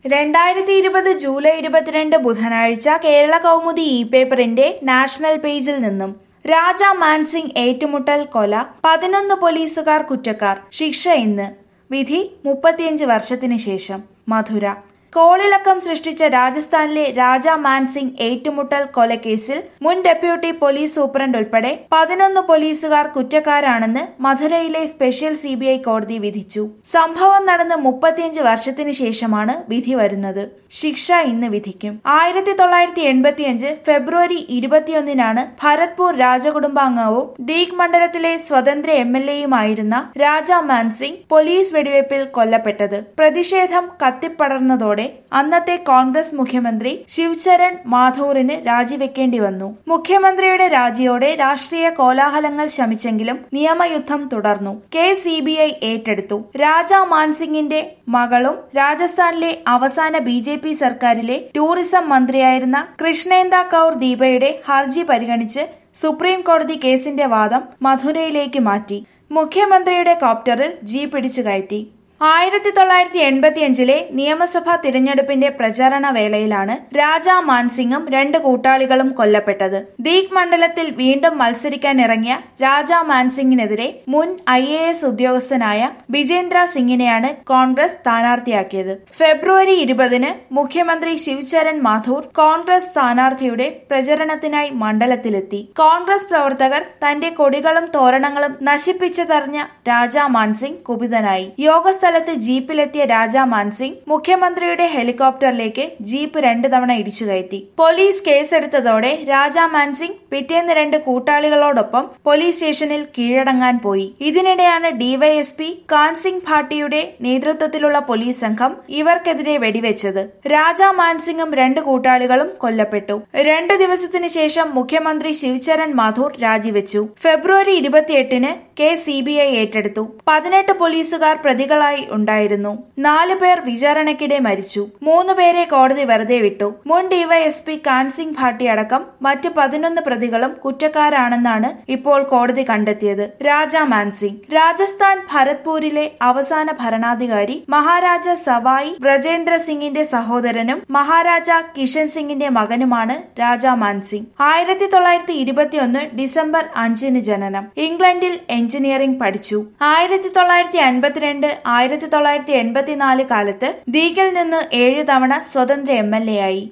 രണ്ടായിരത്തി ഇരുപത് ജൂലൈ ഇരുപത്തിരണ്ട് ബുധനാഴ്ച കേരള കൗമുദി ഇ പേപ്പറിന്റെ നാഷണൽ പേജിൽ നിന്നും രാജ മാൻസിംഗ് ഏറ്റുമുട്ടൽ കൊല പതിനൊന്ന് പോലീസുകാർ കുറ്റക്കാർ ശിക്ഷ ഇന്ന് വിധി മുപ്പത്തിയഞ്ച് വർഷത്തിന് ശേഷം മധുര കോളിളക്കം സൃഷ്ടിച്ച രാജസ്ഥാനിലെ രാജ മാൻസിംഗ് ഏറ്റുമുട്ടൽ കൊലക്കേസിൽ മുൻ ഡെപ്യൂട്ടി പോലീസ് സൂപ്രണ്ട് ഉൾപ്പെടെ പതിനൊന്ന് പോലീസുകാർ കുറ്റക്കാരാണെന്ന് മധുരയിലെ സ്പെഷ്യൽ സിബിഐ കോടതി വിധിച്ചു സംഭവം നടന്ന് മുപ്പത്തിയഞ്ച് വർഷത്തിന് ശേഷമാണ് വിധി വരുന്നത് ശിക്ഷ ഇന്ന് വിധിക്കും ആയിരത്തി തൊള്ളായിരത്തി എൺപത്തിയഞ്ച് ഫെബ്രുവരി ഇരുപത്തിയൊന്നിനാണ് ഭരത്പൂർ രാജകുടുംബാംഗവും ദീഗ് മണ്ഡലത്തിലെ സ്വതന്ത്ര എം എൽ എയുമായിരുന്ന രാജ മാൻസിംഗ് പോലീസ് വെടിവയ്പിൽ കൊല്ലപ്പെട്ടത് പ്രതിഷേധം കത്തിപ്പടർന്നതോടെ അന്നത്തെ കോൺഗ്രസ് മുഖ്യമന്ത്രി ശിവചരൺ മാഥൂറിന് രാജിവെക്കേണ്ടി വന്നു മുഖ്യമന്ത്രിയുടെ രാജിയോടെ രാഷ്ട്രീയ കോലാഹലങ്ങൾ ശമിച്ചെങ്കിലും നിയമയുദ്ധം തുടർന്നു കെ സി ബി ഐ ഏറ്റെടുത്തു രാജ മാൻസിംഗിന്റെ മകളും രാജസ്ഥാനിലെ അവസാന ബി ജെ പി സർക്കാരിലെ ടൂറിസം മന്ത്രിയായിരുന്ന കൃഷ്ണേന്ദ കൌർ ദീപയുടെ ഹർജി പരിഗണിച്ച് സുപ്രീം കോടതി കേസിന്റെ വാദം മധുരയിലേക്ക് മാറ്റി മുഖ്യമന്ത്രിയുടെ കോപ്റ്ററിൽ ജീപ്പ് ഇടിച്ചു കയറ്റി ആയിരത്തി തൊള്ളായിരത്തി എൺപത്തിയഞ്ചിലെ നിയമസഭാ തിരഞ്ഞെടുപ്പിന്റെ പ്രചാരണ വേളയിലാണ് രാജ മാൻസിംഗും രണ്ട് കൂട്ടാളികളും കൊല്ലപ്പെട്ടത് ദീഗ് മണ്ഡലത്തിൽ വീണ്ടും മത്സരിക്കാനിറങ്ങിയ രാജ മാൻസിംഗിനെതിരെ മുൻ ഐ എ എസ് ഉദ്യോഗസ്ഥനായ ബിജേന്ദ്ര സിംഗിനെയാണ് കോൺഗ്രസ് സ്ഥാനാർത്ഥിയാക്കിയത് ഫെബ്രുവരി ഇരുപതിന് മുഖ്യമന്ത്രി ശിവചരൺ മാഥൂർ കോൺഗ്രസ് സ്ഥാനാർത്ഥിയുടെ പ്രചരണത്തിനായി മണ്ഡലത്തിലെത്തി കോൺഗ്രസ് പ്രവർത്തകർ തന്റെ കൊടികളും തോരണങ്ങളും നശിപ്പിച്ചതറിഞ്ഞ രാജ മാൻസിംഗ് കുപിതനായി യോഗസ്ഥ സ്ഥലത്ത് ജീപ്പിലെത്തിയ രാജ മാൻസിംഗ് മുഖ്യമന്ത്രിയുടെ ഹെലികോപ്റ്ററിലേക്ക് ജീപ്പ് രണ്ടു തവണ ഇടിച്ചു കയറ്റി പോലീസ് കേസെടുത്തതോടെ രാജ മാൻസിംഗ് പിറ്റേന്ന് രണ്ട് കൂട്ടാളികളോടൊപ്പം പോലീസ് സ്റ്റേഷനിൽ കീഴടങ്ങാൻ പോയി ഇതിനിടെയാണ് ഡിവൈഎസ്പി കാൻസിംഗ് ഭാട്ടിയുടെ നേതൃത്വത്തിലുള്ള പോലീസ് സംഘം ഇവർക്കെതിരെ വെടിവെച്ചത് രാജ മാൻസിംഗും രണ്ട് കൂട്ടാളികളും കൊല്ലപ്പെട്ടു രണ്ട് ദിവസത്തിന് ശേഷം മുഖ്യമന്ത്രി ശിവചരൺ മാഥൂർ രാജിവെച്ചു ഫെബ്രുവരി ഇരുപത്തിയെട്ടിന് കെ സി ബി ഐ ഏറ്റെടുത്തു പതിനെട്ട് പോലീസുകാർ പ്രതികളായി ഉണ്ടായിരുന്നു നാലു പേർ വിചാരണയ്ക്കിടെ മരിച്ചു മൂന്ന് പേരെ കോടതി വെറുതെ വിട്ടു മുൻ ഡിവൈഎസ്പി കാൻസിംഗ് ഭാട്ടി അടക്കം മറ്റ് പതിനൊന്ന് പ്രതികളും കുറ്റക്കാരാണെന്നാണ് ഇപ്പോൾ കോടതി കണ്ടെത്തിയത് രാജ മാൻസിംഗ് രാജസ്ഥാൻ ഭരത്പൂരിലെ അവസാന ഭരണാധികാരി മഹാരാജ സവായി ബ്രജേന്ദ്ര സിംഗിന്റെ സഹോദരനും മഹാരാജ കിഷൻ സിംഗിന്റെ മകനുമാണ് രാജ മാൻസിംഗ് ആയിരത്തി തൊള്ളായിരത്തി ഇരുപത്തിയൊന്ന് ഡിസംബർ അഞ്ചിന് ജനനം ഇംഗ്ലണ്ടിൽ എഞ്ചിനീയറിംഗ് പഠിച്ചു ആയിരത്തി തൊള്ളായിരത്തി അൻപത്തിരണ്ട് ആയിരത്തി തൊള്ളായിരത്തി എൺപത്തിനാല് കാലത്ത് ദീഗിൽ നിന്ന് ഏഴു തവണ സ്വതന്ത്ര എം എൽ എ ആയി